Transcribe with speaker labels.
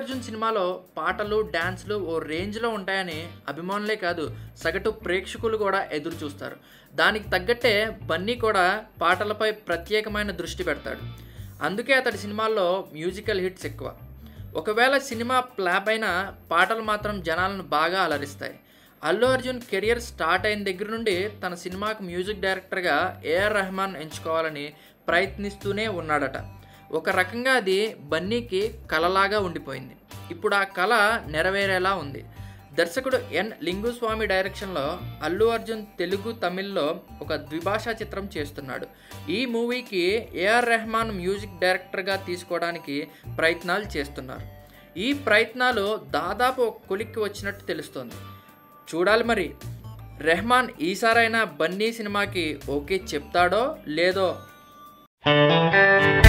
Speaker 1: అర్జున్ సినిమాలో పాటలు డ్యాన్స్లు ఓ రేంజ్లో ఉంటాయని అభిమానులే కాదు సగటు ప్రేక్షకులు కూడా ఎదురు చూస్తారు దానికి తగ్గట్టే బన్నీ కూడా పాటలపై ప్రత్యేకమైన దృష్టి పెడతాడు అందుకే అతడి సినిమాల్లో మ్యూజికల్ హిట్స్ ఎక్కువ ఒకవేళ సినిమా ఫ్లాప్ అయినా పాటలు మాత్రం జనాలను బాగా అలరిస్తాయి అల్లు అర్జున్ కెరియర్ స్టార్ట్ అయిన దగ్గర నుండి తన సినిమాకు మ్యూజిక్ డైరెక్టర్గా ఏఆర్ రెహమాన్ ఎంచుకోవాలని ప్రయత్నిస్తూనే ఉన్నాడట ఒక రకంగా అది బన్నీకి కలలాగా ఉండిపోయింది ఇప్పుడు ఆ కళ నెరవేరేలా ఉంది దర్శకుడు ఎన్ లింగుస్వామి డైరెక్షన్లో అల్లు అర్జున్ తెలుగు తమిళ్లో ఒక ద్విభాషా చిత్రం చేస్తున్నాడు ఈ మూవీకి ఏఆర్ రెహమాన్ మ్యూజిక్ డైరెక్టర్గా తీసుకోవడానికి ప్రయత్నాలు చేస్తున్నారు ఈ ప్రయత్నాలు దాదాపు ఒక కొలిక్కి వచ్చినట్టు తెలుస్తోంది చూడాలి మరి రెహమాన్ ఈసారైనా బన్నీ సినిమాకి ఓకే చెప్తాడో లేదో